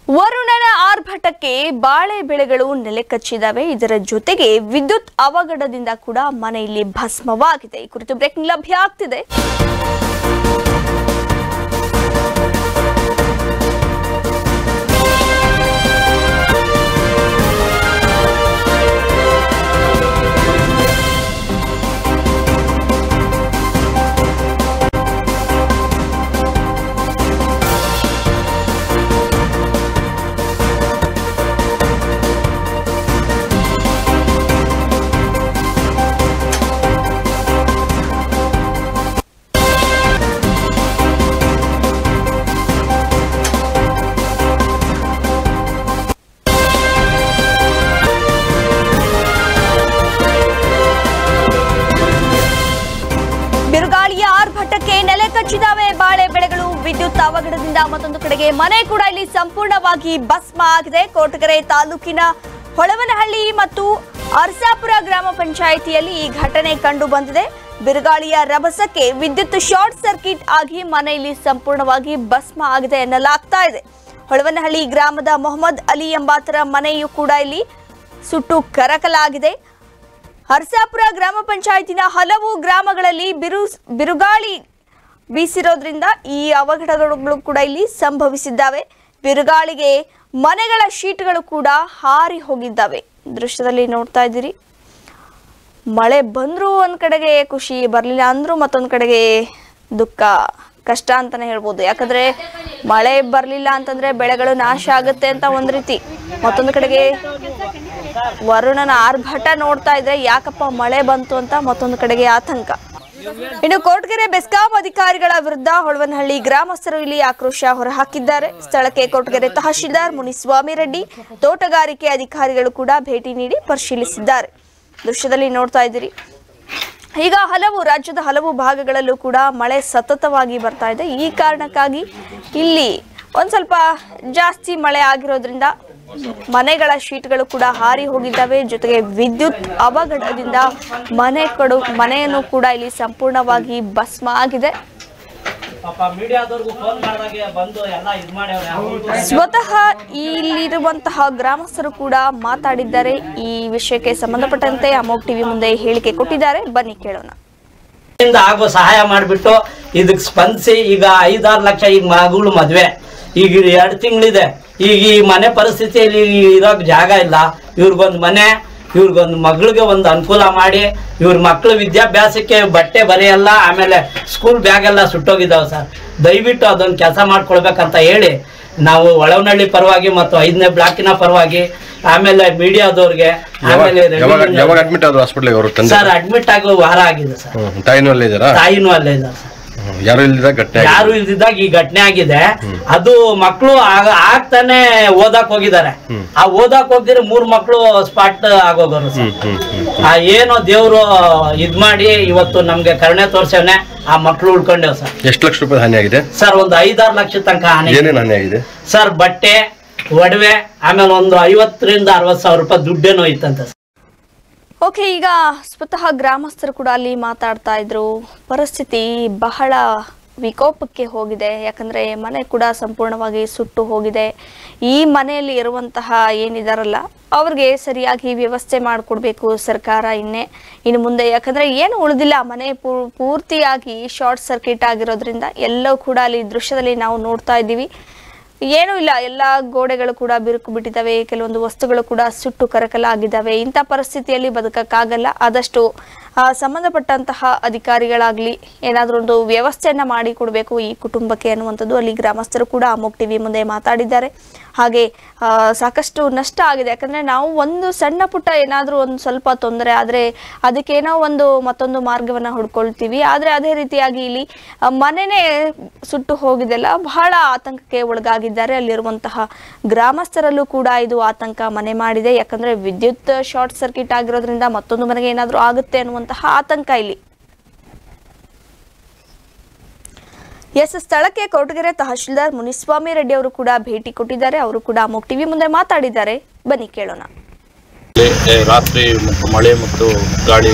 ವರುಣನ ಆರ್ಭಟಕ್ಕೆ ಬಾಳೆ ಬೆಳೆಗಳು ನೆಲೆಕಚ್ಚಿದವೆ ಇದರ ಜೊತೆಗೆ ವಿದ್ಯುತ್ ಅವಘಡದಿಂದ ಕೂಡ ಮನೆಯಲ್ಲಿ ಭಸ್ಮವಾಗಿದೆ ಈ ಕುರಿತು ಬ್ರೇಕಿಂಗ್ ಲಭ್ಯ ಆಗ್ತಿದೆ ಬಿರುಗಾಳಿಯ ಆರ್ಭಟಕ್ಕೆ ನೆಲೆ ಕಚ್ಚಿದಾವೆ ಬಾಳೆ ಬೆಳೆಗಳು ವಿದ್ಯುತ್ ಅವಘಡದಿಂದ ಮತ್ತೊಂದು ಕಡೆಗೆ ಮನೆ ಕೂಡ ಇಲ್ಲಿ ಸಂಪೂರ್ಣವಾಗಿ ಭಸ್ಮ ಆಗಿದೆ ಕೋಟಗೆರೆ ತಾಲೂಕಿನ ಹೊಳವನಹಳ್ಳಿ ಮತ್ತು ಅರಸಾಪುರ ಗ್ರಾಮ ಪಂಚಾಯಿತಿಯಲ್ಲಿ ಈ ಘಟನೆ ಕಂಡು ಬಂದಿದೆ ಬಿರುಗಾಳಿಯ ರಭಸಕ್ಕೆ ವಿದ್ಯುತ್ ಶಾರ್ಟ್ ಸರ್ಕ್ಯೂಟ್ ಆಗಿ ಮನೆಯಲ್ಲಿ ಸಂಪೂರ್ಣವಾಗಿ ಭಸ್ಮ ಆಗಿದೆ ಎನ್ನಲಾಗ್ತಾ ಇದೆ ಹೊಳವನಹಳ್ಳಿ ಗ್ರಾಮದ ಮೊಹಮ್ಮದ್ ಅಲಿ ಎಂಬಾತರ ಮನೆಯೂ ಕೂಡ ಇಲ್ಲಿ ಸುಟ್ಟು ಕರಕಲಾಗಿದೆ ಹರ್ಸಾಪುರ ಗ್ರಾಮ ಪಂಚಾಯತಿನ ಹಲವು ಗ್ರಾಮಗಳಲ್ಲಿ ಬಿರು ಬಿರುಗಾಳಿ ಬೀಸಿರೋದ್ರಿಂದ ಈ ಅವಘಡಗಳು ಕೂಡ ಇಲ್ಲಿ ಸಂಭವಿಸಿದ್ದಾವೆ ಬಿರುಗಾಳಿಗೆ ಮನೆಗಳ ಶೀಟ್ಗಳು ಕೂಡ ಹಾರಿ ಹೋಗಿದ್ದಾವೆ ದೃಶ್ಯದಲ್ಲಿ ನೋಡ್ತಾ ಇದ್ದೀರಿ ಮಳೆ ಬಂದರೂ ಒಂದು ಕಡೆಗೆ ಖುಷಿ ಬರಲಿಲ್ಲ ಅಂದರೂ ಮತ್ತೊಂದು ಕಡೆಗೆ ದುಃಖ ಕಷ್ಟ ಅಂತಾನೆ ಹೇಳ್ಬೋದು ಯಾಕಂದ್ರೆ ಮಳೆ ಬರಲಿಲ್ಲ ಅಂತಂದ್ರೆ ಬೆಳೆಗಳು ನಾಶ ಆಗುತ್ತೆ ಅಂತ ಒಂದು ರೀತಿ ಮತ್ತೊಂದು ಕಡೆಗೆ ವರುಣನ ಆರ್ಭಟ ನೋಡ್ತಾ ಇದ್ರೆ ಯಾಕಪ್ಪ ಮಳೆ ಬಂತು ಅಂತ ಮತ್ತೊಂದು ಕಡೆಗೆ ಆತಂಕ ಇನ್ನು ಕೋಟಗೆರೆ ಬೆಸ್ಕಾಂ ಅಧಿಕಾರಿಗಳ ವಿರುದ್ಧ ಹೊಳವನಹಳ್ಳಿ ಗ್ರಾಮಸ್ಥರು ಇಲ್ಲಿ ಆಕ್ರೋಶ ಹೊರಹಾಕಿದ್ದಾರೆ ಸ್ಥಳಕ್ಕೆ ಕೋಟಗೆರೆ ತಹಶೀಲ್ದಾರ್ ಮುನಿಸ್ವಾಮಿ ರೆಡ್ಡಿ ತೋಟಗಾರಿಕೆ ಅಧಿಕಾರಿಗಳು ಕೂಡ ಭೇಟಿ ನೀಡಿ ಪರಿಶೀಲಿಸಿದ್ದಾರೆ ದೃಶ್ಯದಲ್ಲಿ ನೋಡ್ತಾ ಇದ್ದೀರಿ ಈಗ ಹಲವು ರಾಜ್ಯದ ಹಲವು ಭಾಗಗಳಲ್ಲೂ ಕೂಡ ಮಳೆ ಸತತವಾಗಿ ಬರ್ತಾ ಇದೆ ಈ ಕಾರಣಕ್ಕಾಗಿ ಇಲ್ಲಿ ಒಂದ್ ಸ್ವಲ್ಪ ಜಾಸ್ತಿ ಮಳೆ ಆಗಿರೋದ್ರಿಂದ ಮನೆಗಳ ಶೀಟ್ಗಳು ಕೂಡ ಹಾರಿ ಹೋಗಿದ್ದಾವೆ ಜೊತೆಗೆ ವಿದ್ಯುತ್ ಅವಘಡದಿಂದ ಮನೆ ಕಡು ಮನೆಯನ್ನು ಕೂಡ ಇಲ್ಲಿ ಸಂಪೂರ್ಣವಾಗಿ ಭಸ್ಮ ಆಗಿದೆ ಪಾಪ ಮೀಡಿಯಾದವ್ರಿಗೂ ಫೋನ್ ಮಾಡಿದಾಗೆ ಬಂದು ಎಲ್ಲ ಇದ್ ಮಾಡ್ಯಾವ್ರೆ ಸ್ವತಃ ಇಲ್ಲಿರುವಂತಹ ಗ್ರಾಮಸ್ಥರು ಕೂಡ ಮಾತಾಡಿದ್ದಾರೆ ಈ ವಿಷಯಕ್ಕೆ ಸಂಬಂಧಪಟ್ಟಂತೆ ಅಮೋಕ್ ಟಿವಿ ಮುಂದೆ ಹೇಳಿಕೆ ಕೊಟ್ಟಿದ್ದಾರೆ ಬನ್ನಿ ಕೇಳೋಣ ಇಂದ ಆಗೋ ಸಹಾಯ ಮಾಡಿಬಿಟ್ಟು ಇದಕ್ಕೆ ಸ್ಪಂದಿಸಿ ಈಗ ಐದಾರು ಲಕ್ಷ ಈಗ ಮಗಳು ಮದ್ವೆ ಈಗ ಎರಡು ತಿಂಗಳಿದೆ ಈಗ ಈ ಮನೆ ಪರಿಸ್ಥಿತಿಯಲ್ಲಿ ಇರೋಕ್ ಜಾಗ ಇಲ್ಲ ಇವ್ರಿಗೊಂದು ಮನೆ ಇವ್ರಿಗೊಂದು ಮಗಳಿಗೆ ಒಂದು ಅನುಕೂಲ ಮಾಡಿ ಇವ್ರ ಮಕ್ಳ ವಿದ್ಯಾಭ್ಯಾಸಕ್ಕೆ ಬಟ್ಟೆ ಬರೆಯಲ್ಲ ಆಮೇಲೆ ಸ್ಕೂಲ್ ಬ್ಯಾಗ್ ಎಲ್ಲ ಸುಟ್ಟೋಗಿದ್ದಾವೆ ಸರ್ ದಯವಿಟ್ಟು ಅದೊಂದು ಕೆಲಸ ಮಾಡ್ಕೊಳ್ಬೇಕಂತ ಹೇಳಿ ನಾವು ಒಳವನಹಳ್ಳಿ ಪರವಾಗಿ ಮತ್ತು ಐದನೇ ಬ್ಲಾಕಿನ ಪರವಾಗಿ ಆಮೇಲೆ ಮೀಡಿಯಾದವ್ರಿಗೆ ಆಮೇಲೆ ಯಾವಾಗ ಯಾವಾಗ ಅಡ್ಮಿಟ್ ಆದ್ರು ಹಾಸ್ಪಿಟ್ಲಿಗೆ ಅವರು ತಂದೆ ಸರ್ ಅಡ್ಮಿಟ್ ಆಗೋ ವಾರ ಆಗಿದೆ ಸರ್ ಹ್ಮ್. ತಾಯಿನೂ ಅಲ್ಲೇ ಇದ್ದಾರಾ ತಾಯಿನೂ ಅಲ್ಲೇ ಇದ್ದಾರೆ ಸರ್ ಹ್ಮ್. ಯಾರು ಇಲ್ದಿರ ಘಟನೆ ಆಗಿದೆ. ಯಾರು ಇಲ್ದಿದ್ದಾಗ ಈ ಘಟನೆ ಆಗಿದೆ ಅದು ಮಕ್ಕಳು ಆಗ್ತಾನೆ ಓದಾಕ್ ಹೋಗಿದ್ದಾರೆ ಆ ಓದಾಕ್ ಹೋಗ್ದಿರ ಮೂರ್ ಮಕ್ಕಳು ಸ್ಪಾಟ್ ಆಗೋಗೋರು ಸರ್. ಹ್ಮ್ ಹ್ಮ್ ಹ್ಮ್ ಆ ಏನೋ ದೇವ್ರು ಇದ್ ಮಾಡಿ ಇವತ್ತು ನಮ್ಗೆ ಕರುಣೆ ತೋರ್ಸವ್ನೆ ಆ ಮಕ್ಕಳು ಉಳ್ಕೊಂಡೇವ್ ಸರ್ ಎಷ್ಟು ಲಕ್ಷ ರೂಪಾಯಿ ಹಾನಿ ಆಗಿದೆ ಸರ್ ಒಂದು ಐದಾರು ಲಕ್ಷ ತನಕ ಹಾನಿ ಏನೇನು ಹಾನಿ ಆಗಿದೆ ಸರ್ ಬಟ್ಟೆ ಒಡವೆ ಆಮೇಲೆ ಒಂದು ಐವತ್ತರಿಂದ ಅರವತ್ ಸಾವಿರ ರೂಪಾಯಿ ದುಡ್ಡೇನೋ ಇತ್ತಂತೆ ಸರ್. ಓಕೆ ಈಗ ಸ್ವತಃ ಗ್ರಾಮಸ್ಥರು ಕೂಡ ಅಲ್ಲಿ ಮಾತಾಡ್ತಾ ಇದ್ರು ಪರಿಸ್ಥಿತಿ ಬಹಳ ವಿಕೋಪಕ್ಕೆ ಹೋಗಿದೆ ಯಾಕಂದ್ರೆ ಮನೆ ಕೂಡ ಸಂಪೂರ್ಣವಾಗಿ ಸುಟ್ಟು ಹೋಗಿದೆ ಈ ಮನೆಯಲ್ಲಿ ಇರುವಂತಹ ಏನಿದಾರಲ್ಲ ಅವ್ರಿಗೆ ಸರಿಯಾಗಿ ವ್ಯವಸ್ಥೆ ಮಾಡಿಕೊಡ್ಬೇಕು ಸರ್ಕಾರ ಇನ್ನೇ ಇನ್ನು ಮುಂದೆ ಯಾಕಂದ್ರೆ ಏನು ಉಳಿದಿಲ್ಲ ಮನೆ ಪೂ- ಪೂರ್ತಿಯಾಗಿ ಶಾರ್ಟ್ ಸರ್ಕ್ಯೂಟ್ ಆಗಿರೋದ್ರಿಂದ ಎಲ್ಲವೂ ಕೂಡ ಅಲ್ಲಿ ದೃಶ್ಯದಲ್ಲಿ ನಾವು ನೋಡ್ತಾ ಇದ್ದೀವಿ ಏನೂ ಇಲ್ಲ ಎಲ್ಲ ಗೋಡೆಗಳು ಕೂಡ ಬಿರುಕು ಬಿಟ್ಟಿದ್ದಾವೆ ಕೆಲವೊಂದು ವಸ್ತುಗಳು ಕೂಡ ಸುಟ್ಟು ಕರಕಲಾಗಿದ್ದಾವೆ ಇಂಥ ಪರಿಸ್ಥಿತಿಯಲ್ಲಿ ಬದುಕಕ್ಕಾಗಲ್ಲ ಆದಷ್ಟು ಆ, ಸಂಬಂಧಪಟ್ಟಂತಹ ಅಧಿಕಾರಿಗಳಾಗ್ಲಿ ಏನಾದರೂ ಒಂದು ವ್ಯವಸ್ಥೆಯನ್ನ ಮಾಡಿ ಕೊಡಬೇಕು ಈ ಕುಟುಂಬಕ್ಕೆ ಅನ್ನುವಂಥದ್ದು ಅಲ್ಲಿ ಗ್ರಾಮಸ್ಥರು ಕೂಡ ಅಮೋಕ್ ಟಿವಿ ಮುಂದೆ ಮಾತಾಡಿದ್ದಾರೆ ಹಾಗೆ ಆ, ಸಾಕಷ್ಟು ನಷ್ಟ ಆಗಿದೆ ಯಾಕಂದ್ರೆ ನಾವು ಒಂದು ಸಣ್ಣ ಪುಟ್ಟ ಏನಾದರೂ ಒಂದು ಸ್ವಲ್ಪ ತೊಂದರೆ ಆದರೆ ಅದಕ್ಕೇನೋ ಒಂದು ಮತ್ತೊಂದು ಮಾರ್ಗವನ್ನ ಹುಡ್ಕೊಳ್ತೀವಿ ಆದರೆ ಅದೇ ರೀತಿಯಾಗಿ ಇಲ್ಲಿ ಆ, ಮನೆನೇ ಸುಟ್ಟು ಹೋಗಿದೆಲ್ಲ ಬಹಳ ಆತಂಕಕ್ಕೆ ಒಳಗಾಗಿದ್ದಾರೆ ಅಲ್ಲಿರುವಂತಹ ಗ್ರಾಮಸ್ಥರಲ್ಲೂ ಕೂಡ ಇದು ಆತಂಕ ಮನೆ ಮಾಡಿದೆ ಯಾಕಂದ್ರೆ ವಿದ್ಯುತ್ ಶಾರ್ಟ್ ಸರ್ಕ್ಯೂಟ್ ಆಗಿರೋದ್ರಿಂದ ಮತ್ತೊಂದು ಮನೆಗೆ ಏನಾದರೂ ಆಗುತ್ತೆ ಅನ್ನುವಂತಹ ಆತಂಕ ಇಲ್ಲಿ ಎಸ್ ಸ್ಥಳಕ್ಕೆ ಕೊರಟಗೆರೆ ತಹಶೀಲ್ದಾರ್ ಮುನಿಸ್ವಾಮಿ ರೆಡ್ಡಿ ಅವರು ಕೂಡ ಭೇಟಿ ಕೊಟ್ಟಿದ್ದಾರೆ ಅವರು ಕೂಡ ಅಮೋಕ್ ಟಿವಿ ಮುಂದೆ ಮಾತಾಡಿದ್ದಾರೆ ಬನ್ನಿ ಕೇಳೋಣ ಇಲ್ಲಿ ರಾತ್ರಿ ಮತ್ತು ಮಳೆ ಮತ್ತು ಗಾಳಿ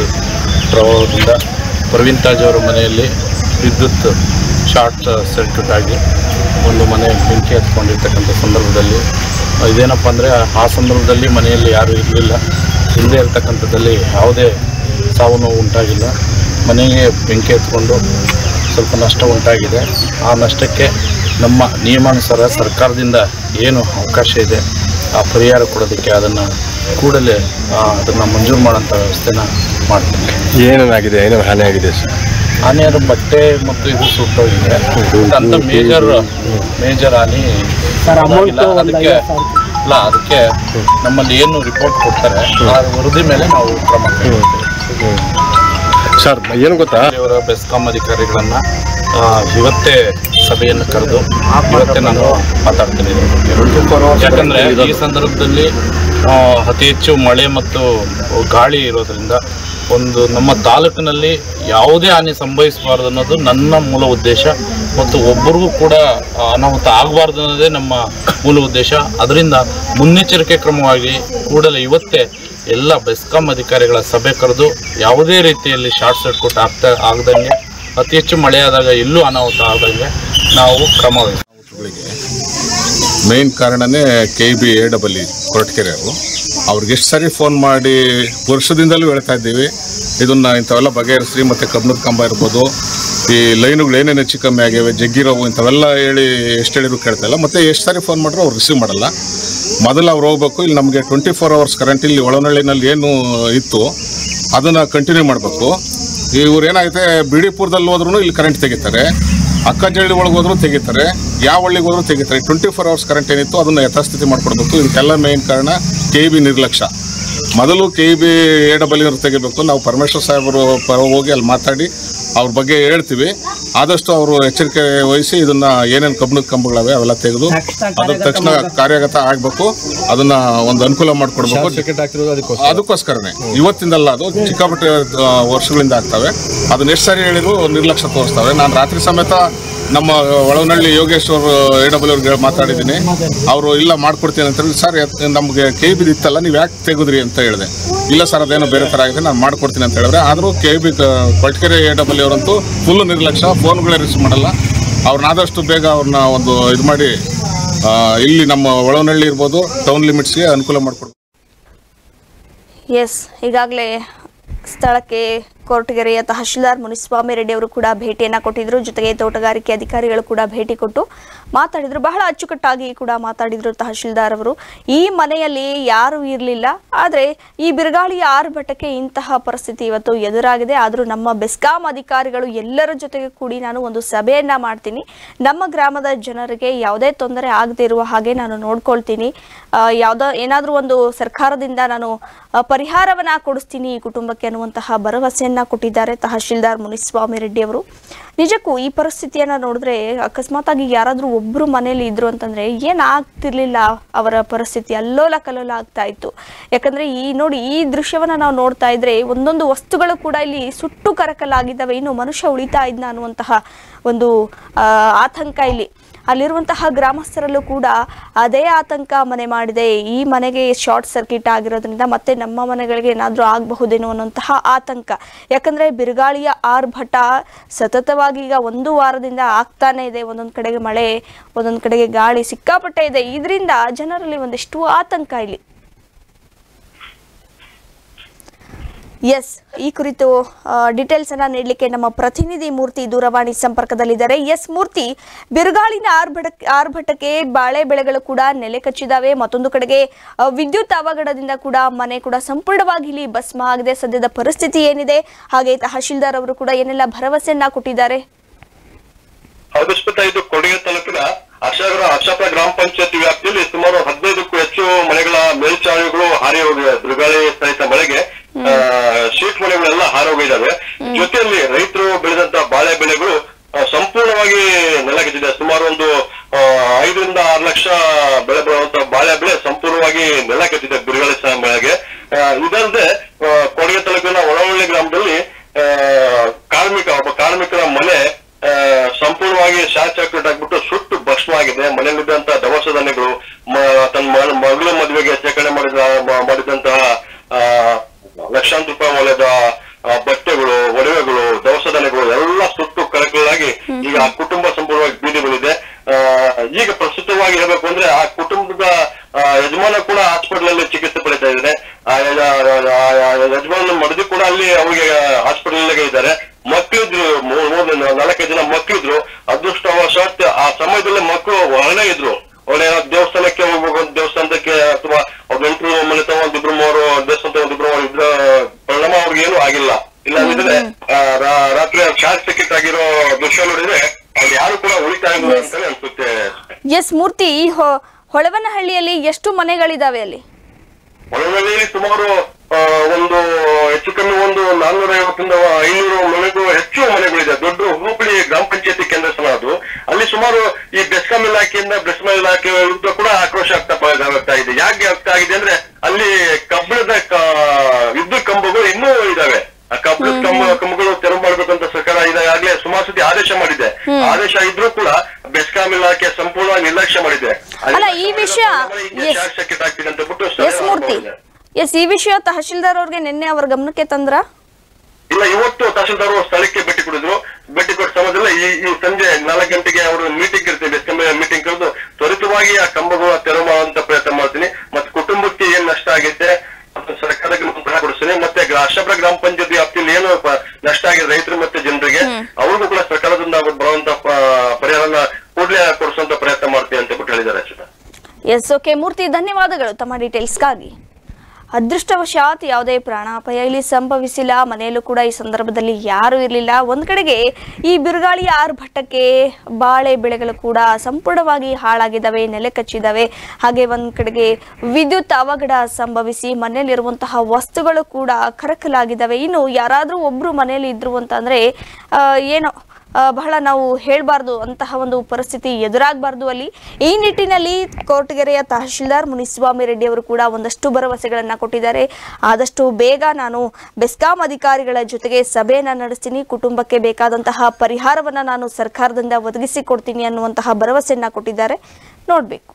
ಪ್ರಭಾವದಿಂದ ಪ್ರವೀಣ್ ತಾಜ್ ಅವರ ಮನೆಯಲ್ಲಿ ವಿದ್ಯುತ್ ಶಾರ್ಟ್ ಸರ್ಕ್ಯೂಟ್ ಆಗಿ ಒಂದು ಮನೆ ಬೆಂಕಿ ಹತ್ಕೊಂಡಿರ್ತಕ್ಕಂಥ ಸಂದರ್ಭದಲ್ಲಿ ಇದೇನಪ್ಪ ಅಂದರೆ ಆ ಸಂದರ್ಭದಲ್ಲಿ ಮನೆಯಲ್ಲಿ ಯಾರೂ ಇರಲಿಲ್ಲ ಹಿಂದೆ ಇರ್ತಕ್ಕಂಥದ್ದಲ್ಲಿ ಯಾವುದೇ ಸಾವು ನೋವು ಉಂಟಾಗಿಲ್ಲ ಮನೆಗೆ ಬೆಂಕಿ ಹತ್ಕೊಂಡು ಸ್ವಲ್ಪ ನಷ್ಟ ಉಂಟಾಗಿದೆ ಆ ನಷ್ಟಕ್ಕೆ ನಮ್ಮ ನಿಯಮಾನುಸಾರ ಸರ್ಕಾರದಿಂದ ಏನು ಅವಕಾಶ ಇದೆ ಆ ಪರಿಹಾರ ಕೊಡೋದಕ್ಕೆ ಅದನ್ನು ಕೂಡಲೇ ಅದನ್ನು ಮಂಜೂರು ಮಾಡೋಂಥ ವ್ಯವಸ್ಥೆನ ಮಾಡ್ತೀನಿ ಏನೇನಾಗಿದೆ ಏನೇನು ಹಾನಿ ಆಗಿದೆ ಸರ್ ಹಾನಿಯಾದ ಬಟ್ಟೆ ಮತ್ತು ಇದು ಸುಟ್ಟೋಗಿದೆ ಅಂತ ಮೇಜರ್ ಮೇಜರ್ ಹಾನಿ ಆಗಿಲ್ಲ. ಅದಕ್ಕೆ ಅಲ್ಲ ಅದಕ್ಕೆ ನಮ್ಮಲ್ಲಿ ಏನು ರಿಪೋರ್ಟ್ ಕೊಡ್ತಾರೆ ಆ ವರದಿ ಮೇಲೆ ನಾವು ಕ್ರಮ ಕೈಗೊಳ್ತೀವಿ ಸರ್ ಏನು ಗೊತ್ತಾ ಇವರ ಬೆಸ್ಕಾಂ ಅಧಿಕಾರಿಗಳನ್ನ ಆ, ಇವತ್ತೇ ಸಭೆಯನ್ನು ಕರೆದು ಇವತ್ತೇ ನಾನು ಮಾತಾಡ್ತೀನಿ ಇದ್ರ ಬಗ್ಗೆ. ಯಾಕಂದ್ರೆ ಈ ಸಂದರ್ಭದಲ್ಲಿ ಆ, ಅತಿ ಹೆಚ್ಚು ಮಳೆ ಮತ್ತು ಗಾಳಿ ಇರೋದ್ರಿಂದ ಒಂದು ನಮ್ಮ ತಾಲೂಕಿನಲ್ಲಿ ಯಾವುದೇ ಹಾನಿ ಸಂಭವಿಸಬಾರ್ದು ಅನ್ನೋದು ನನ್ನ ಮೂಲ ಉದ್ದೇಶ ಮತ್ತು ಒಬ್ಬರಿಗೂ ಕೂಡ ಆ, ಅನಾಹುತ ಆಗಬಾರ್ದು ಅನ್ನೋದೇ ನಮ್ಮ ಮೂಲ ಉದ್ದೇಶ ಅದರಿಂದ ಮುನ್ನೆಚ್ಚರಿಕೆ ಕ್ರಮವಾಗಿ ಕೂಡಲೇ ಇವತ್ತೇ ಎಲ್ಲ ಬೆಸ್ಕಾಂ ಅಧಿಕಾರಿಗಳ ಸಭೆ ಕರೆದು ಯಾವುದೇ ರೀತಿಯಲ್ಲಿ ಶಾರ್ಟ್ ಸರ್ಕ್ಯೂಟ್ ಆಗ್ತಾ ಆಗದಂಗೆ ಅತಿ ಹೆಚ್ಚು ಮಳೆಯಾದಾಗ ಎಲ್ಲೂ ಅನಾಹುತ ಆಗದಂಗೆ ನಾವು ಕ್ರಮ ವಹಿಸ್ತೀವಿ ಮೇನ್ ಕಾರಣನೇ K B A double E Koratagere ಅವರು ಅವ್ರಿಗೆ ಎಷ್ಟು ಸರಿ ಫೋನ್ ಮಾಡಿ ವರ್ಷದಿಂದಲೂ ಹೇಳ್ತಾ ಇದ್ದೀವಿ ಇದನ್ನ ಇಂಥವೆಲ್ಲ ಬಗೆಹರಿಸ್ರಿ ಮತ್ತು ಕಬ್ಬಣದ ಕಂಬ ಇರ್ಬೋದು ಈ ಲೈನುಗಳು ಏನೇನು ಹೆಚ್ಚು ಕಮ್ಮಿ ಆಗಿವೆ ಜಗ್ಗಿರೋವು ಇಂಥವೆಲ್ಲ ಹೇಳಿ ಎಷ್ಟು ಹೇಳಿದ್ರು ಕೇಳ್ತಾ ಇಲ್ಲ ಮತ್ತು ಎಷ್ಟು ಸಾರಿ ಫೋನ್ ಮಾಡಿದ್ರು ಅವ್ರು ರಿಸೀವ್ ಮಾಡಲ್ಲ ಮೊದಲು ಅವ್ರು ಹೋಗ್ಬೇಕು ಇಲ್ಲಿ ನಮಗೆ ಟ್ವೆಂಟಿ ಫೋರ್ ಅವರ್ಸ್ ಕರೆಂಟ್ ಇಲ್ಲಿ ಒಳನಳ್ಳಿನಲ್ಲಿ ಏನು ಇತ್ತು ಅದನ್ನು ಕಂಟಿನ್ಯೂ ಮಾಡಬೇಕು ಇವ್ರು ಏನಾಗುತ್ತೆ ಬಿಡಿಪುರದಲ್ಲಿ ಹೋದ್ರೂ ಇಲ್ಲಿ ಕರೆಂಟ್ ತೆಗಿತಾರೆ ಅಕ್ಕಜಳ್ಳಿ ಒಳಗೆ ಹೋದ್ರು ತೆಗಿತಾರೆ ಯಾವ ಹಳ್ಳಿಗೆ ಹೋದ್ರು ತೆಗಿತಾರೆ ಟ್ವೆಂಟಿ ಫೋರ್ ಅವರ್ಸ್ ಕರೆಂಟ್ ಏನಿತ್ತು ಅದನ್ನು ಯಥಾಸ್ಥಿತಿ ಮಾಡ್ಕೊಡ್ಬೇಕು ಇದಕ್ಕೆಲ್ಲ ಮೇನ್ ಕಾರಣ ಕೆ ಬಿ ನಿರ್ಲಕ್ಷ್ಯ ಮೊದಲು ಕೆ ಬಿ ಎ ಡಬಲ್ ಇವ್ರು ತೆಗಿಬೇಕು ನಾವು ಪರಮೇಶ್ವರ್ ಸಾಹೇಬರು ಪರ ಹೋಗಿ ಅಲ್ಲಿ ಮಾತಾಡಿ ಅವ್ರ ಬಗ್ಗೆ ಹೇಳ್ತೀವಿ ಆದಷ್ಟು ಅವರು ಎಚ್ಚರಿಕೆ ವಹಿಸಿ ಇದನ್ನ ಏನೇನು ಕಬ್ಬಣದ ಕಂಬಗಳವೆ ಅವೆಲ್ಲ ತೆಗೆದು ಅದ್ರ ತಕ್ಷಣ ಕಾರ್ಯಗತ ಆಗಬೇಕು ಅದನ್ನ ಒಂದು ಅನುಕೂಲ ಮಾಡಿಕೊಡ್ಬೇಕು ಟಿಕೆಟ್ ಹಾಕಿರೋದು ಅದಕ್ಕೋಸ್ಕರ ಅದಕ್ಕೋಸ್ಕರನೇ ಇವತ್ತಿಂದಲ್ಲ ಅದು ಚಿಕ್ಕಾಪಟ್ಟೆ ಆ, ವರ್ಷಗಳಿಂದ ಆಗ್ತವೆ ಅದನ್ನ ಎಷ್ಟು ಸಾರಿ ಹೇಳಿದ್ರು ನಿರ್ಲಕ್ಷ್ಯ ತೋರಿಸ್ತವೆ ನಾನು ರಾತ್ರಿ ಸಮೇತ ನಮ್ಮ ಒಳನಳ್ಳಿ ಯೋಗೇಶ್ ಅವರು ಎ ಡಬ್ಲ್ಯೂ ಅವ್ರಿಗೆ ಮಾತಾಡಿದ್ದೀನಿ ಅವರು ಇಲ್ಲ ಮಾಡ್ಕೊಡ್ತೀನಿ ಅಂತ ಹೇಳಿ ಸರ್ ಎತ್- ನಮಗೆ ಕೆ ಬಿ ಇತ್ತಲ್ಲ ನೀವು ಯಾಕೆ ತೆಗೆದ್ರಿ ಅಂತ ಹೇಳಿದೆ ಇಲ್ಲ ಸರ್ ಅದೇನೋ ಬೇರೆ ಥರ ಆಗಿದೆ ನಾನು ಮಾಡ್ಕೊಡ್ತೀನಿ ಅಂತ ಹೇಳಿದ್ರೆ ಆದರೂ ಕೆ ಬಿ ಕೊಟ್ಕೆರೆ ಎ ಡಬ್ಲ್ಯೂ ಅವರಂತೂ ಫುಲ್ ನಿರ್ಲಕ್ಷ್ಯ ಫೋನ್ಗಳೇ ರಿಸೀವ್ ಮಾಡಲ್ಲ ಅವ್ರನ್ನ ಆದಷ್ಟು ಬೇಗ ಅವ್ರನ್ನ ಒಂದು ಇದು ಮಾಡಿ ಆ, ಇಲ್ಲಿ ನಮ್ಮ ಒಳನಳ್ಳಿ ಇರ್ಬೋದು ಟೌನ್ ಲಿಮಿಟ್ಸ್ಗೆ ಅನುಕೂಲ ಮಾಡಿಕೊಡ್ಬೇಕು ಎಸ್ ಈಗಾಗಲೇ ಸ್ಥಳಕ್ಕೆ ಕೊರಟಗೆರೆಯ ತಹಶೀಲ್ದಾರ್ ಮುನಿಸ್ವಾಮಿ ರೆಡ್ಡಿ ಅವರು ಕೂಡ ಭೇಟಿಯನ್ನ ಕೊಟ್ಟಿದ್ರು ಜೊತೆಗೆ ತೋಟಗಾರಿಕೆ ಅಧಿಕಾರಿಗಳು ಕೂಡ ಭೇಟಿ ಕೊಟ್ಟು ಮಾತಾಡಿದ್ರು ಬಹಳ ಅಚ್ಚುಕಟ್ಟಾಗಿ ಕೂಡ ಮಾತಾಡಿದ್ರು ತಹಶೀಲ್ದಾರ್ ಅವರು ಈ ಮನೆಯಲ್ಲಿ ಯಾರೂ ಇರಲಿಲ್ಲ ಆದರೆ ಈ ಬಿರುಗಾಳಿಯ ಆರ್ಭಟಕ್ಕೆ ಇಂತಹ ಪರಿಸ್ಥಿತಿ ಇವತ್ತು ಎದುರಾಗಿದೆ ಆದರೂ ನಮ್ಮ ಬೆಸ್ಕಾಂ ಅಧಿಕಾರಿಗಳು ಎಲ್ಲರ ಜೊತೆಗೆ ಕೂಡಿ ನಾನು ಒಂದು ಸಭೆಯನ್ನ ಮಾಡ್ತೀನಿ ನಮ್ಮ ಗ್ರಾಮದ ಜನರಿಗೆ ಯಾವುದೇ ತೊಂದರೆ ಆಗದೇ ಇರುವ ಹಾಗೆ ನಾನು ನೋಡ್ಕೊಳ್ತೀನಿ ಆ, ಯಾವುದೋ ಏನಾದರೂ ಒಂದು ಸರ್ಕಾರದಿಂದ ನಾನು ಆ, ಪರಿಹಾರವನ್ನ ಕೊಡಿಸ್ತೀನಿ ಈ ಕುಟುಂಬಕ್ಕೆ ಅನ್ನುವಂತಹ ಭರವಸೆಯನ್ನ ಕೊಟ್ಟಿದ್ದಾರೆ ತಹಶೀಲ್ದಾರ್ ಮುನಿಸ್ವಾಮಿ ರೆಡ್ಡಿ ಅವರು ನಿಜಕ್ಕೂ ಈ ಪರಿಸ್ಥಿತಿಯನ್ನ ನೋಡಿದ್ರೆ ಅಕಸ್ಮಾತ್ ಆಗಿ ಯಾರಾದರೂ ಒಬ್ರು ಮನೇಲಿ ಇದ್ರು ಅಂತಂದ್ರೆ ಏನಾಗ್ತಿರ್ಲಿಲ್ಲ ಅವರ ಪರಿಸ್ಥಿತಿ ಅಲ್ಲೋಲ ಕಲ್ಲೋಲ ಆಗ್ತಾ ಇತ್ತು ಯಾಕಂದ್ರೆ ಈ ನೋಡಿ ಈ ದೃಶ್ಯವನ್ನ ನಾವು ನೋಡ್ತಾ ಇದ್ರೆ ಒಂದೊಂದು ವಸ್ತುಗಳು ಕೂಡ ಇಲ್ಲಿ ಸುಟ್ಟು ಕರಕಲಾಗಿದ್ದಾವೆ ಇನ್ನು ಮನುಷ್ಯ ಉಳಿತಾ ಇದ್ನ ಅನ್ನುವಂತಹ ಒಂದು ಆ, ಆತಂಕ ಇಲ್ಲಿ ಅಲ್ಲಿರುವಂತಹ ಗ್ರಾಮಸ್ಥರಲ್ಲೂ ಕೂಡ ಅದೇ ಆತಂಕ ಮನೆ ಮಾಡಿದೆ ಈ ಮನೆಗೆ ಶಾರ್ಟ್ ಸರ್ಕ್ಯೂಟ್ ಆಗಿರೋದ್ರಿಂದ ಮತ್ತೆ ನಮ್ಮ ಮನೆಗಳಿಗೆ ಏನಾದರೂ ಆಗಬಹುದೇನೋ ಅನ್ನುವಂತಹ ಆತಂಕ ಯಾಕಂದ್ರೆ ಬಿರುಗಾಳಿಯ ಆರ್ಭಟ ಸತತವಾಗಿ ಈಗ ಒಂದು ವಾರದಿಂದ ಆಗ್ತಾನೆ ಇದೆ ಒಂದೊಂದು ಕಡೆಗೆ ಮಳೆ ಒಂದೊಂದು ಕಡೆಗೆ ಗಾಳಿ ಸಿಕ್ಕಾಪಟ್ಟೆ ಇದೆ ಇದರಿಂದ ಜನರಲ್ಲಿ ಒಂದಿಷ್ಟು ಆತಂಕ ಇಲ್ಲಿ ಎಸ್ ಈ ಕುರಿತು ಡೀಟೇಲ್ಸ್ ಅನ್ನ ನೀಡಲಿಕ್ಕೆ ನಮ್ಮ ಪ್ರತಿನಿಧಿ ಮೂರ್ತಿ ದೂರವಾಣಿ ಸಂಪರ್ಕದಲ್ಲಿದ್ದಾರೆ ಎಸ್ ಮೂರ್ತಿ ಬಿರುಗಾಳಿನ ಆರ್ಭಟ ಆರ್ಭಟಕ್ಕೆ ಬಾಳೆ ಬೆಳೆಗಳು ಕೂಡ ನೆಲೆ ಕಚ್ಚಿದಾವೆ ಮತ್ತೊಂದು ಕಡೆಗೆ ಆ, ವಿದ್ಯುತ್ ಅವಘಡದಿಂದ ಕೂಡ ಮನೆ ಕೂಡ ಸಂಪೂರ್ಣವಾಗಿ ಇಲ್ಲಿ ಭಸ್ಮ ಆಗಿದೆ ಸದ್ಯದ ಪರಿಸ್ಥಿತಿ ಏನಿದೆ ಹಾಗೆ ತಹಶೀಲ್ದಾರ್ ಅವರು ಕೂಡ ಏನೆಲ್ಲ ಭರವಸೆಯನ್ನ ಕೊಟ್ಟಿದ್ದಾರೆ ಹೌದು ಸ್ಮಿತಾ ಇದು ಕೊಡಗೆ ತಾಲೂಕಿನ ಹರ್ಷಾಗ್ರ ಹರ್ಷಾಪುರ ಗ್ರಾಮ ಪಂಚಾಯತಿ ವ್ಯಾಪ್ತಿಯಲ್ಲಿ ಸುಮಾರು ಹದಿನೈದಕ್ಕೂ ಹೆಚ್ಚು ಮನೆಗಳ ಮೇಲ್ಚಾವಣಿಗಳು ಹಾರಿ ಹೋಗಿವೆ ಬಿರುಗಾಳಿ ಸಹಿತ ಮಳೆಗೆ ಆ, ಶೀಟ್ ಮನೆಗಳೆಲ್ಲ ಹಾರಿ ಹೋಗಿದ್ದಾವೆ ಜೊತೆಯಲ್ಲಿ ರೈತರು ಬೆಳೆದಂತ ಬಾಳೆ ಬೆಳೆಗಳು ಆ, ಸಂಪೂರ್ಣವಾಗಿ ನೆಲಗೆದಿದೆ ಸುಮಾರು ಒಂದು ಆ, ಐದರಿಂದ ಆರು ಲಕ್ಷ ಬೆಳೆ ಬರುವಂತ ಬಾಳೆ ಬೆಳೆ ಸಂಪೂರ್ಣವಾಗಿ ನೆಲ ಕೆತ್ತಿದೆ ಬಿರುಗಾಳಿ ಸಹ ಮಳೆಗೆ ಆ, ಇದಲ್ಲದೆ ಆ, ಕೊಡಗೆ ತಾಲೂಕಿನ ಒಳವಳ್ಳಿ ಗ್ರಾಮದಲ್ಲಿ ಆ, ಕಾರ್ಮಿಕ ಒಬ್ಬ ಕಾರ್ಮಿಕರ ಮನೆ ಆ, ಸಂಪೂರ್ಣವಾಗಿ ಶಾರ್ಟ್ ಸರ್ಕ್ಯೂಟ್ ಆಗ್ಬಿಟ್ಟು ಸುಟ್ಟು ಭಸ್ಮ ಆಗಿದೆ ಮನೆಯಲ್ಲಿದ್ದಂತ ದವಸ ಧಾನ್ಯಗಳು ಮ- ತನ್ನ ಮ- ಮಗಳ ಮದುವೆಗೆ ಶೇಖರಣೆ ಮಾಡಿದ ಮ- ಮಾಡಿದಂತಹ ಆ, ಲಕ್ಷಾಂತರ ರೂಪಾಯಿ ಮೌಲ್ಯದ ಆ, ಬಟ್ಟೆಗಳು ಒಡವೆಗಳು ದವಸ ಧಾನ್ಯಗಳು ಎಲ್ಲ ಸುಟ್ಟು ಕರಕಲಾಗಿ ಈಗ ಆ ಕುಟುಂಬ ಸಂಪೂರ್ಣವಾಗಿ ಬೀದಿ ಬಂದಿದೆ ಆ, ಯಜಮಾನ ಕೂಡ ಹಾಸ್ಪಿಟಲ್ ಅಲ್ಲಿ ಚಿಕಿತ್ಸೆ ಪಡಿತಾ ಇದ್ದಾರೆ ಆ ಯ- ಆ- ಆ ಯಜಮಾನ ಮಡದಿ ಕೂಡ ಅಲ್ಲಿ ಅವ್ರಿಗೆ ಹಾಸ್ಪಿಟಲ್ ಇದ್ದಾರೆ ಮಕ್ಕಳಿದ್ರು ಮೂ- ಮೂರು ನಾಲ್ಕೈದು ಜನ ಮಕ್ಕಳಿದ್ರು ಅದೃಷ್ಟವಶಾತ್ ಆ ಸಮಯದಲ್ಲಿ ಮಕ್ಕಳು ಹೊರಗಡೆ ಇದ್ರು ಒಳ್ಳೆ ದೇವಸ್ಥಾನಕ್ಕೆ ಹೋಗ್ಬೇಕು ಅಂತ ದೇವಸ್ಥಾನಕ್ಕೆ ಅಥವಾ ಅವ್ರ ನೆಂಟರು ಮನೆತವ ಒಂದಿಬ್ರು ಮೂವರು ದೇವಸ್ಥಾನ ಒಂದಿಬ್ರು ಮೂವರು ಇದ್ರ ಪರಿಣಾಮ ಅವ್ರಿಗೆ ಏನು ಆಗಿಲ್ಲ ಇಲ್ಲ ಅಂದ್ರೆ ಆ, ರಾ- ರಾತ್ರಿ ಶಾರ್ಟ್ ಟಿಕೆಟ್ ಆಗಿರೋ ದೃಶ್ಯ ನೋಡಿದ್ರೆ ಅವ್ರು ಯಾರು ಕೂಡ ಉಳಿತಾ ಇಲ್ಲ ಅಂತಾನೆ ಅನ್ಸುತ್ತೆ ಎಸ್ ಮೂರ್ತಿ ಹೊ- ಹೊಳವನಹಳ್ಳಿಯಲ್ಲಿ ಎಷ್ಟು ಮನೆಗಳಿದಾವೆ ಅಲ್ಲಿ ಹೊಲದಲ್ಲಿ ಸುಮಾರು ಆ, ಒಂದು ಹೆಚ್ಚು ಕಮ್ಮಿ ಒಂದು ನಾನ್ನೂರ ಐವತ್ತರಿಂದ ಐನೂರು ಮನೆಗೂ ಹೆಚ್ಚು ಮನೆಗಳಿದೆ ದೊಡ್ಡ ಹುರುಪಳಿ ಗ್ರಾಮ ಪಂಚಾಯತಿ ಕೇಂದ್ರ ಸ್ಥಳ ಅದು ಅಲ್ಲಿ ಸುಮಾರು ಈ ಬೆಸ್ಕಾಂ ಇಲಾಖೆಯಿಂದ ಬೆಸ್ಕಾಂ ಇಲಾಖೆ ವಿರುದ್ಧ ಕೂಡ ಆಕ್ರೋಶ ಆಗ್ತಾ ಪ- ಆಗ್ತಾ ಇದೆ ಯಾಕೆ ಆಗ್ತಾ ಇದೆ ಅಂದ್ರೆ ಅಲ್ಲಿ ಕಬ್ಬಿಣದ ಕ- ವಿದ್ಯುತ್ ಕಂಬಗಳು ಇನ್ನೂ ಇದಾವೆ ಆ ಕಬ್ಬಿಣದ ಕಂಬ ಕಂಬಗಳು ತೆರವು ಮಾಡ್ಬೇಕಂತ ಸರ್ಕಾರ ಈಗಾಗಲೇ ಸುಮಾರು ಸತಿ ಆದೇಶ ಮಾಡಿದೆ ಆದೇಶ ಇದ್ರೂ ಕೂಡ ಬೆಸ್ಕಾಂ ಇಲಾಖೆ ಸಂಪೂರ್ಣ ನಿರ್ಲಕ್ಷ್ಯ ಮಾಡಿದೆ ಅಲ್ಲ, ಈ ವಿಷಯ- yes. ಶಾರ್ಟ್ ಸರ್ಕ್ಯೂಟ್ ಆಗ್ತಿದೆ ಅಂತ ಬಿಟ್ಟು ಎಸ್ ಸ್ಥಳೀಯರು ಮೂರ್ತಿ ಆರೋಪ ಮಾಡಿದ್ದಾರೆ. ಎಸ್ ಈ ವಿಷಯ ತಹಶೀಲ್ದಾರ್ ಅವ್ರಿಗೆ ನಿನ್ನೆ ಅವ್ರ ಗಮನಕ್ಕೆ ತಂದ್ರ ಇಲ್ಲ ಇವತ್ತು ತಹಶೀಲ್ದಾರ್ ಸ್ಥಳಕ್ಕೆ ಭೇಟಿ ಕೊಡಿದ್ರು ಭೇಟಿ ಕೊಟ್ಟ ಸಮಯದಲ್ಲಿ ಈ ಈ ಸಂಜೆ ನಾಲ್ಕು ಗಂಟೆಗೆ ಅವರು ಮೀಟಿಂಗ್ ಇರ್ತೀವಿ ಮೀಟಿಂಗ್ ಕರೆದು ತ್ವರಿತವಾಗಿ ಆ ಕಂಬಗಳ ತೆರವು ಮಾಡುವಂತ ಪ್ರಯತ್ನ ಮಾಡ್ತೀನಿ ಮತ್ತೆ ಕುಟುಂಬಕ್ಕೆ ಏನ್ ನಷ್ಟ ಆಗೈತೆ ಅದನ್ನ ಸರ್ಕಾರಕ್ಕೆ ನಾನು ಹಣ ಕೊಡಿಸ್ತೀನಿ ಮತ್ತೆ ಗ್ರಾ- ಅಷ್ಟಪುರ ಗ್ರಾಮ ಪಂಚಾಯತಿ ವ್ಯಾಪ್ತಿಯಲ್ಲಿ ಏನು ಪ- ನಷ್ಟ ಆಗಿದೆ ರೈತರು ಮತ್ತೆ ಜನರಿಗೆ ಅವ್ರಿಗೂ ಕೂಡ ಸರ್ಕಾರದಿಂದ ಬರುವಂತ ಪ- ಪರಿಹಾರನ ಕೂಡಲೇ ಕೊಡಿಸುವಂತ ಪ್ರಯತ್ನ ಮಾಡ್ತೀನಿ ಅಂತ ಬಿಟ್ಟು ಹೇಳಿದ್ದಾರೆ ಅಚ್ಯುತ ಎಸ್ ಓಕೆ ಮೂರ್ತಿ ಧನ್ಯವಾದಗಳು ತಮ್ಮ ಡೀಟೇಲ್ಸ್ಗಾಗಿ ಅದೃಷ್ಟವಶಾತ್ ಯಾವುದೇ ಪ್ರಾಣಾಪಾಯ ಇಲ್ಲಿ ಸಂಭವಿಸಿಲ್ಲ ಮನೆಯಲ್ಲೂ ಕೂಡ ಈ ಸಂದರ್ಭದಲ್ಲಿ ಯಾರೂ ಇರಲಿಲ್ಲ ಒಂದು ಕಡೆಗೆ ಈ ಬಿರುಗಾಳಿಯ ಆರ್ಭಟಕ್ಕೆ ಬಾಳೆ ಬೆಳೆಗಳು ಕೂಡ ಸಂಪೂರ್ಣವಾಗಿ ಹಾಳಾಗಿದ್ದಾವೆ ನೆಲೆ ಕಚ್ಚಿದ್ದಾವೆ ಹಾಗೆ ಒಂದು ಕಡೆಗೆ ವಿದ್ಯುತ್ ಅವಘಡ ಸಂಭವಿಸಿ ಮನೆಯಲ್ಲಿರುವಂತಹ ವಸ್ತುಗಳು ಕೂಡ ಕರಕಲಾಗಿದ್ದಾವೆ ಇನ್ನು ಯಾರಾದರೂ ಒಬ್ಬರು ಮನೆಯಲ್ಲಿ ಇದ್ರು ಅಂತಂದರೆ ಏನೋ ಆ, ಬಹಳ ನಾವು ಹೇಳಬಾರ್ದು ಅಂತಹ ಒಂದು ಪರಿಸ್ಥಿತಿ ಎದುರಾಗಬಾರ್ದು ಅಲ್ಲಿ ಈ ನಿಟ್ಟಿನಲ್ಲಿ ಕೋಟಗೆರೆಯ ತಹಶೀಲ್ದಾರ್ ಮುನಿಸ್ವಾಮಿ ರೆಡ್ಡಿ ಅವರು ಕೂಡ ಒಂದಷ್ಟು ಭರವಸೆಗಳನ್ನು ಕೊಟ್ಟಿದ್ದಾರೆ ಆದಷ್ಟು ಬೇಗ ನಾನು ಬೆಸ್ಕಾಂ ಅಧಿಕಾರಿಗಳ ಜೊತೆಗೆ ಸಭೆಯನ್ನು ನಡೆಸ್ತೀನಿ ಕುಟುಂಬಕ್ಕೆ ಬೇಕಾದಂತಹ ಪರಿಹಾರವನ್ನು ನಾನು ಸರ್ಕಾರದಿಂದ ಒದಗಿಸಿಕೊಡ್ತೀನಿ ಅನ್ನುವಂತಹ ಭರವಸೆಯನ್ನು ಕೊಟ್ಟಿದ್ದಾರೆ ನೋಡಬೇಕು